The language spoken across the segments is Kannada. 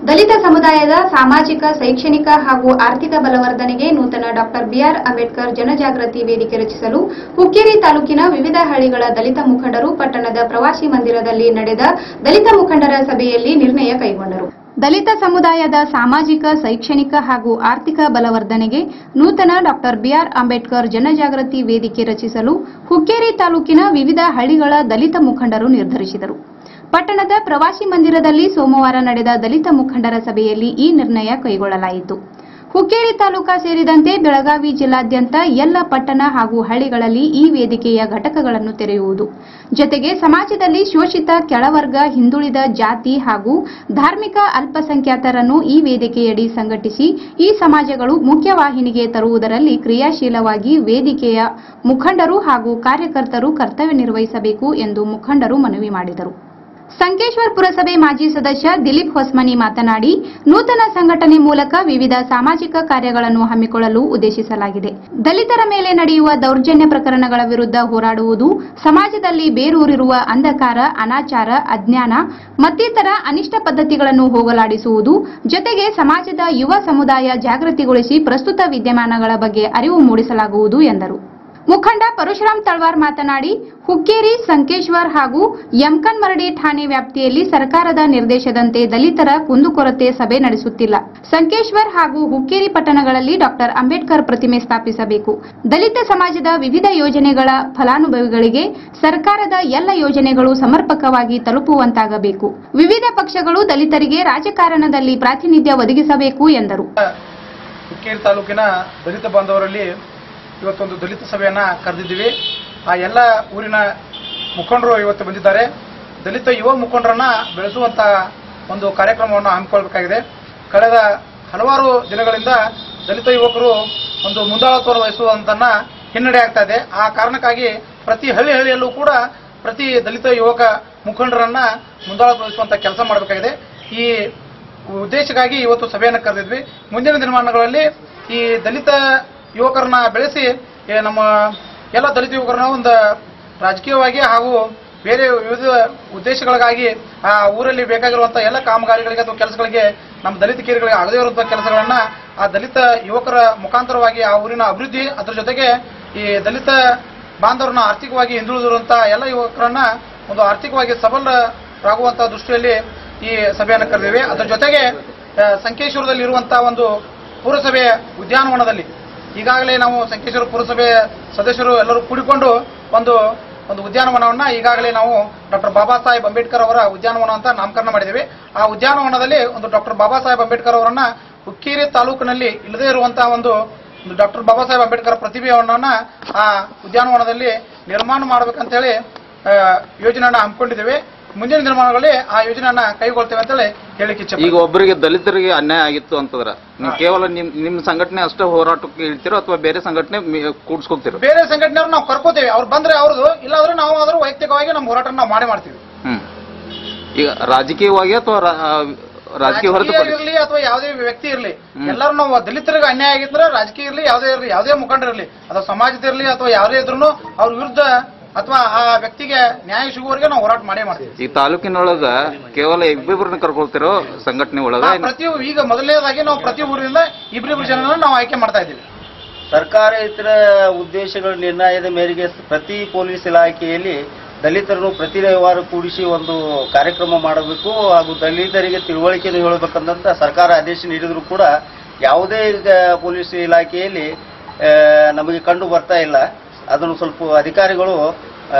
ದಲಿತ ಸಮುದಾಯದ ಸಾಮಾಜಿಕ ಶೈಕ್ಷಣಿಕ ಹಾಗೂ ಆರ್ಥಿಕ ಬಲವರ್ಧನೆಗೆ ನೂತನ ಡಾಕ್ಟರ್ ಬಿಆರ್ ಅಂಬೇಡ್ಕರ್ ಜನಜಾಗೃತಿ ವೇದಿಕೆ ರಚಿಸಲು ಹುಕ್ಕೇರಿ ತಾಲೂಕಿನ ವಿವಿಧ ಹಳ್ಳಿಗಳ ದಲಿತ ಮುಖಂಡರು ಪಟ್ಟಣದ ಪ್ರವಾಸಿ ಮಂದಿರದಲ್ಲಿ ನಡೆದ ದಲಿತ ಮುಖಂಡರ ಸಭೆಯಲ್ಲಿ ನಿರ್ಣಯ ಕೈಗೊಂಡರು ದಲಿತ ಸಮುದಾಯದ ಸಾಮಾಜಿಕ ಶೈಕ್ಷಣಿಕ ಹಾಗೂ ಆರ್ಥಿಕ ಬಲವರ್ಧನೆಗೆ ನೂತನ ಡಾಕ್ಟರ್ ಬಿಆರ್ ಅಂಬೇಡ್ಕರ್ ಜನಜಾಗೃತಿ ವೇದಿಕೆ ರಚಿಸಲು ಹುಕ್ಕೇರಿ ತಾಲೂಕಿನ ವಿವಿಧ ಹಳ್ಳಿಗಳ ದಲಿತ ಮುಖಂಡರು ನಿರ್ಧರಿಸಿದರು ಪಟ್ಟಣದ ಪ್ರವಾಸಿ ಮಂದಿರದಲ್ಲಿ ಸೋಮವಾರ ನಡೆದ ದಲಿತ ಮುಖಂಡರ ಸಭೆಯಲ್ಲಿ ಈ ನಿರ್ಣಯ ಕೈಗೊಳ್ಳಲಾಯಿತು ಹುಕ್ಕೇರಿ ತಾಲೂಕಾ ಸೇರಿದಂತೆ ಬೆಳಗಾವಿ ಜಿಲ್ಲಾದ್ಯಂತ ಎಲ್ಲ ಪಟ್ಟಣ ಹಾಗೂ ಹಳ್ಳಿಗಳಲ್ಲಿ ಈ ವೇದಿಕೆಯ ಘಟಕಗಳನ್ನು ತೆರೆಯುವುದು ಜೊತೆಗೆ ಸಮಾಜದಲ್ಲಿ ಶೋಷಿತ ಕೆಳವರ್ಗ ಹಿಂದುಳಿದ ಜಾತಿ ಹಾಗೂ ಧಾರ್ಮಿಕ ಅಲ್ಪಸಂಖ್ಯಾತರನ್ನು ಈ ವೇದಿಕೆಯಡಿ ಸಂಘಟಿಸಿ ಈ ಸಮಾಜಗಳು ಮುಖ್ಯವಾಹಿನಿಗೆ ತರುವುದರಲ್ಲಿ ಕ್ರಿಯಾಶೀಲವಾಗಿ ವೇದಿಕೆಯ ಮುಖಂಡರು ಹಾಗೂ ಕಾರ್ಯಕರ್ತರು ಕರ್ತವ್ಯ ನಿರ್ವಹಿಸಬೇಕು ಎಂದು ಮುಖಂಡರು ಮನವಿ ಮಾಡಿದರು ಸಂಕೇಶ್ವರ್ ಪುರಸಭೆ ಮಾಜಿ ಸದಸ್ಯ ದಿಲೀಪ್ ಹೊಸ್ಮನಿ ಮಾತನಾಡಿ ನೂತನ ಸಂಘಟನೆ ಮೂಲಕ ವಿವಿಧ ಸಾಮಾಜಿಕ ಕಾರ್ಯಗಳನ್ನು ಹಮ್ಮಿಕೊಳ್ಳಲು ಉದ್ದೇಶಿಸಲಾಗಿದೆ ದಲಿತರ ಮೇಲೆ ನಡೆಯುವ ದೌರ್ಜನ್ಯ ಪ್ರಕರಣಗಳ ವಿರುದ್ಧ ಹೋರಾಡುವುದು ಸಮಾಜದಲ್ಲಿ ಬೇರೂರಿರುವ ಅಂಧಕಾರ ಅನಾಚಾರ ಅಜ್ಞಾನ ಮತ್ತಿತರ ಅನಿಷ್ಟ ಪದ್ಧತಿಗಳನ್ನು ಹೋಗಲಾಡಿಸುವುದು ಜೊತೆಗೆ ಸಮಾಜದ ಯುವ ಸಮುದಾಯ ಜಾಗೃತಿಗೊಳಿಸಿ ಪ್ರಸ್ತುತ ವಿದ್ಯಮಾನಗಳ ಬಗ್ಗೆ ಅರಿವು ಮೂಡಿಸಲಾಗುವುದು ಎಂದರು ಮುಖಂಡ ಪರಶುರಾಮ್ ತಳ್ವಾರ್ ಮಾತನಾಡಿ ಹುಕ್ಕೇರಿ ಸಂಕೇಶ್ವರ್ ಹಾಗೂ ಯಮಕನ್ಮರಡಿ ಠಾಣೆ ವ್ಯಾಪ್ತಿಯಲ್ಲಿ ಸರ್ಕಾರದ ನಿರ್ದೇಶದಂತೆ ದಲಿತರ ಕುಂದುಕೊರತೆ ಸಭೆ ನಡೆಸುತ್ತಿಲ್ಲ ಸಂಕೇಶ್ವರ್ ಹಾಗೂ ಹುಕ್ಕೇರಿ ಪಟ್ಟಣಗಳಲ್ಲಿ ಡಾಕ್ಟರ್ ಅಂಬೇಡ್ಕರ್ ಪ್ರತಿಮೆ ಸ್ಥಾಪಿಸಬೇಕು ದಲಿತ ಸಮಾಜದ ವಿವಿಧ ಯೋಜನೆಗಳ ಫಲಾನುಭವಿಗಳಿಗೆ ಸರ್ಕಾರದ ಎಲ್ಲ ಯೋಜನೆಗಳು ಸಮರ್ಪಕವಾಗಿ ತಲುಪುವಂತಾಗಬೇಕು ವಿವಿಧ ಪಕ್ಷಗಳು ದಲಿತರಿಗೆ ರಾಜಕಾರಣದಲ್ಲಿ ಪ್ರಾತಿನಿಧ್ಯ ಒದಗಿಸಬೇಕು ಎಂದರು ಹುಕ್ಕೇರಿ ತಾಲೂಕಿನ ದಲಿತ ಬಾಂಧವರಲ್ಲಿ ಇವತ್ತೊಂದು ದಲಿತ ಸಭೆಯನ್ನ ಕರೆದಿದ್ದೀವಿ ಆ ಎಲ್ಲ ಊರಿನ ಮುಖಂಡರು ಇವತ್ತು ಬಂದಿದ್ದಾರೆ ದಲಿತ ಯುವ ಮುಖಂಡರನ್ನ ಬೆಳೆಸುವಂತ ಒಂದು ಕಾರ್ಯಕ್ರಮವನ್ನು ಹಮ್ಮಿಕೊಳ್ಬೇಕಾಗಿದೆ ಕಳೆದ ಹಲವಾರು ದಿನಗಳಿಂದ ದಲಿತ ಯುವಕರು ಒಂದು ಮುಂದಾಳತ್ವ ವಹಿಸುವಂತನ್ನ ಹಿನ್ನಡೆ ಆಗ್ತಾ ಇದೆ ಆ ಕಾರಣಕ್ಕಾಗಿ ಪ್ರತಿ ಹಳ್ಳಿ ಹಳ್ಳಿಯಲ್ಲೂ ಕೂಡ ಪ್ರತಿ ದಲಿತ ಯುವಕ ಮುಖಂಡರನ್ನ ಮುಂದಾಳತ್ವ ವಹಿಸುವಂತ ಕೆಲಸ ಮಾಡಬೇಕಾಗಿದೆ ಈ ಉದ್ದೇಶಕ್ಕಾಗಿ ಇವತ್ತು ಸಭೆಯನ್ನು ಕರೆದಿದ್ವಿ ಮುಂದಿನ ದಿನಮಾನಗಳಲ್ಲಿ ಈ ದಲಿತ ಯುವಕರನ್ನ ಬೆಳೆಸಿ ಏ, ನಮ್ಮ ಎಲ್ಲ ದಲಿತ ಯುವಕರನ್ನ ಒಂದು ರಾಜಕೀಯವಾಗಿ ಹಾಗೂ ಬೇರೆ ವಿವಿಧ ಉದ್ದೇಶಗಳಿಗಾಗಿ ಆ ಊರಲ್ಲಿ ಬೇಕಾಗಿರುವಂತಹ ಎಲ್ಲ ಕಾಮಗಾರಿಗಳಿಗೆ ಅಥವಾ ಕೆಲಸಗಳಿಗೆ ನಮ್ಮ ದಲಿತ ಕೇರಿಗಳಿಗೆ ಆಗದೇ ಇರುವಂತಹ ಕೆಲಸಗಳನ್ನ ಆ ದಲಿತ ಯುವಕರ ಮುಖಾಂತರವಾಗಿ ಆ ಊರಿನ ಅಭಿವೃದ್ಧಿ ಅದರ ಜೊತೆಗೆ ಈ ದಲಿತ ಬಾಂಧವರನ್ನ ಆರ್ಥಿಕವಾಗಿ ಹಿಂದುಳಿದಿರುವಂತಹ ಎಲ್ಲ ಯುವಕರನ್ನ ಒಂದು ಆರ್ಥಿಕವಾಗಿ ಸಬಲರಾಗುವಂತಹ ದೃಷ್ಟಿಯಲ್ಲಿ ಈ ಸಭೆಯನ್ನು ಕರೆದಿವೆ ಅದರ ಜೊತೆಗೆ ಆ, ಸಂಕೇಶ್ವರದಲ್ಲಿ ಇರುವಂತಹ ಒಂದು ಪುರಸಭೆ ಉದ್ಯಾನವನದಲ್ಲಿ ಈಗಾಗಲೇ ನಾವು ಸಂಕೇಶ್ವರ ಪುರಸಭೆ ಸದಸ್ಯರು ಎಲ್ಲರೂ ಕೂಡಿಕೊಂಡು ಒಂದು ಒಂದು ಉದ್ಯಾನವನವನ್ನ ಈಗಾಗಲೇ ನಾವು ಡಾಕ್ಟರ್ ಬಾಬಾ ಸಾಹೇಬ್ ಅಂಬೇಡ್ಕರ್ ಅವರ ಉದ್ಯಾನವನ ಅಂತ ನಾಮಕರಣ ಮಾಡಿದ್ದೇವೆ ಆ ಉದ್ಯಾನವನದಲ್ಲಿ ಒಂದು ಡಾಕ್ಟರ್ ಬಾಬಾ ಸಾಹೇಬ್ ಅಂಬೇಡ್ಕರ್ ಅವರನ್ನ ಹುಕ್ಕೇರಿ ತಾಲೂಕಿನಲ್ಲಿ ಇಲ್ಲದೇ ಇರುವಂತಹ ಒಂದು ಡಾಕ್ಟರ್ ಬಾಬಾ ಸಾಹೇಬ್ ಅಂಬೇಡ್ಕರ್ ಪ್ರತಿಭೆಯನ್ನ ಆ ಉದ್ಯಾನವನದಲ್ಲಿ ನಿರ್ಮಾಣ ಮಾಡಬೇಕಂತೇಳಿ ಆ, ಯೋಜನೆಯನ್ನ ಹಮ್ಮಿಕೊಂಡಿದ್ದೇವೆ ಮುಂದಿನ ದಿನಮಾನಗಳಲ್ಲಿ ಆ ಯೋಜನೆಯನ್ನ ಕೈಗೊಳ್ತೇವೆ ಅಂತೇಳಿ ಹೇಳಿಕ್ಕೆ ಇಚ್ಛೆ ಈಗ ಒಬ್ಬರಿಗೆ ದಲಿತರಿಗೆ ಅನ್ಯಾಯ ಆಗಿತ್ತು ಅಂತಂದ್ರ ನೀವು ಕೇವಲ ನಿಮ್ ನಿಮ್ ಸಂಘಟನೆ ಅಷ್ಟೇ ಹೋರಾಟಕ್ಕೆ ಇಳ್ತಿರೋ ಅಥವಾ ಬೇರೆ ಸಂಘಟನೆ ಮಿ- ಕೂಡ್ಸ್ಕೊಳ್ತಿರೋ ಬೇರೆ ಸಂಘಟನೆಯವ್ರು ನಾವು ಕರ್ಕೋತೇವೆ ಅವ್ರು ಬಂದ್ರೆ ಅವ್ರದ್ದು ಇಲ್ಲಾಂದ್ರೆ ನಾವು ಆದ್ರೂ ವೈಯಕ್ತಿಕವಾಗಿ ನಮ್ಮ ಹೋರಾಟ ನಾವು ಮಾಡೇ ಮಾಡ್ತೀವಿ ಹ್ಮ್ ಈಗ ರಾಜಕೀಯವಾಗಿ ಅಥವಾ ರಾ- ಆ, ರಾಜಕೀಯ ಹೊರತುಪಡಿಸಿ ಇರಲಿ ಅಥವಾ ಯಾವುದೇ ವ್ಯಕ್ತಿ ಇರಲಿ ಎಲ್ಲರೂ ನಾವು ದಲಿತರಿಗೆ ಅನ್ಯಾಯ ಆಗಿದ್ರೆ ರಾಜಕೀಯ ಇರಲಿ ಯಾವುದೇ ಇರಲಿ ಯಾವುದೇ ಮುಖಂಡರಿರಲಿ ಅಥವಾ ಸಮಾಜದಿರಲಿ ಅಥವಾ ಯಾವುದೇ ಇದ್ರೂ ಅವ್ರ ವಿರುದ್ಧ ಅಥವಾ ಆ ವ್ಯಕ್ತಿಗೆ ನ್ಯಾಯ ಸಿಗುವವರೆಗೆ ನಾವು ಹೋರಾಟ ಮಾಡೇ ಮಾಡ್ತೀವಿ ಈ ತಾಲೂಕಿನೊಳಗ ಕೇವಲ ಇಬ್ಬಿಬ್ಬರನ್ನ ಕರ್ಕೊಳ್ತಿರೋ ಸಂಘಟನೆ ಒಳಗ ನಾವು ಪ್ರತಿ ಈಗ ಮೊದಲನೇದಾಗಿ ನಾವು ಪ್ರತಿ ಊರಿನಿಂದ ಇಬ್ಬರಿಬ್ಬರು ಜನರನ್ನ ನಾವು ಆಯ್ಕೆ ಮಾಡ್ತಾ ಇದ್ದೀವಿ ಸರ್ಕಾರೇತರ ಉದ್ದೇಶಗಳ ನಿರ್ಣಯದ ಮೇರೆಗೆ ಪ್ರತಿ ಪೊಲೀಸ್ ಇಲಾಖೆಯಲ್ಲಿ ದಲಿತರನ್ನು ಪ್ರತಿ ರವಿವಾರ ಕೂಡಿಸಿ ಒಂದು ಕಾರ್ಯಕ್ರಮ ಮಾಡಬೇಕು ಹಾಗೂ ದಲಿತರಿಗೆ ತಿಳುವಳಿಕೆಯನ್ನು ಹೇಳಬೇಕಂತ ಸರ್ಕಾರ ಆದೇಶ ನೀಡಿದ್ರು ಕೂಡ ಯಾವುದೇ ಈಗ ಪೊಲೀಸ್ ಇಲಾಖೆಯಲ್ಲಿ ಆ, ನಮಗೆ ಕಂಡು ಬರ್ತಾ ಇಲ್ಲ ಅದನ್ನು ಸ್ವಲ್ಪ ಅಧಿಕಾರಿಗಳು ಆ,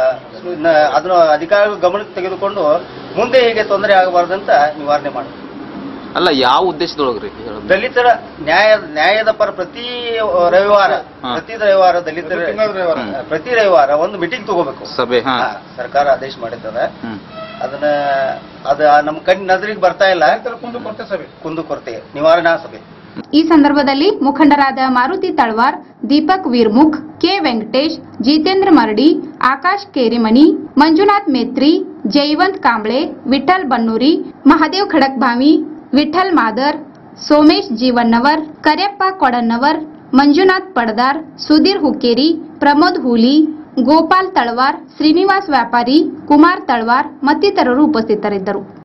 ನ- ಅದನ್ನು ಅಧಿಕಾರಿಗಳು ಗಮನಕ್ಕೆ ತೆಗೆದುಕೊಂಡು ಮುಂದೆ ಹೀಗೆ ತೊಂದರೆ ಆಗಬಾರ್ದಂತ ನಿವಾರಣೆ ಮಾಡಿ ಅಲ್ಲ ಯಾವ ಉದ್ದೇಶದೊಳಗ್ರಿ ಹೇಳೋದು? ದಲಿತರ ನ್ಯಾಯ ನ್ಯಾಯದ ಪರ ಪ್ರತಿ ರವಿವಾರ ಹಾ. ಪ್ರತಿ ರವಿವಾರ ದಲಿತರ ಪ್ರತಿ ತಿಂಗಳ ರವಿವಾರ. ಹ್ಮ್. ಪ್ರತಿ ರವಿವಾರ ಒಂದು ಮೀಟಿಂಗ್ ತಗೋಬೇಕು ಸಭೆ ಹಾ ಹಾ, ಸರ್ಕಾರ ಆದೇಶ ಮಾಡಿರ್ತದೆ ಹ್ಮ್ ಅದನ್ನ ಅದ ನಮ್ಮ ಕಣ್ ನಜರಿಗೆ ಬರ್ತಾ ಇಲ್ಲ ಕುಂದು ಕೊರತೆ ಸಭೆ ಕುಂದು ಕೊರತೆ ನಿವಾರಣಾ ಸಭೆ ಈ ಸಂದರ್ಭದಲ್ಲಿ ಮುಖಂಡರಾದ ಮಾರುತಿ ತಳ್ವಾರ್ ದೀಪಕ್ ವೀರ್ಮುಖ್ ಕೆ ವೆಂಕಟೇಶ್ ಜಿತೇಂದ್ರ ಮರಡಿ ಆಕಾಶ್ ಕೇರಿಮನಿ ಮಂಜುನಾಥ್ ಮೇತ್ರಿ ಜೈವಂತ್ ಕಾಂಬ್ಳೆ ವಿಠಲ್ ಬನ್ನೂರಿ ಮಹದೇವ್ ಖಡಕ್ಭಾವಿ ವಿಠಲ್ ಮಾದರ್ ಸೋಮೇಶ್ ಜೀವನ್ನವರ್ ಕರೆಪ್ಪ ಕೊಡನ್ನವರ್ ಮಂಜುನಾಥ್ ಪಡದಾರ್ ಸುಧೀರ್ ಹುಕ್ಕೇರಿ ಪ್ರಮೋದ್ ಹೂಲಿ ಗೋಪಾಲ್ ತಳವಾರ್ ಶ್ರೀನಿವಾಸ್ ವ್ಯಾಪಾರಿ ಕುಮಾರ್ ತಳವಾರ್ ಮತ್ತಿತರರು ಉಪಸ್ಥಿತರಿದ್ದರು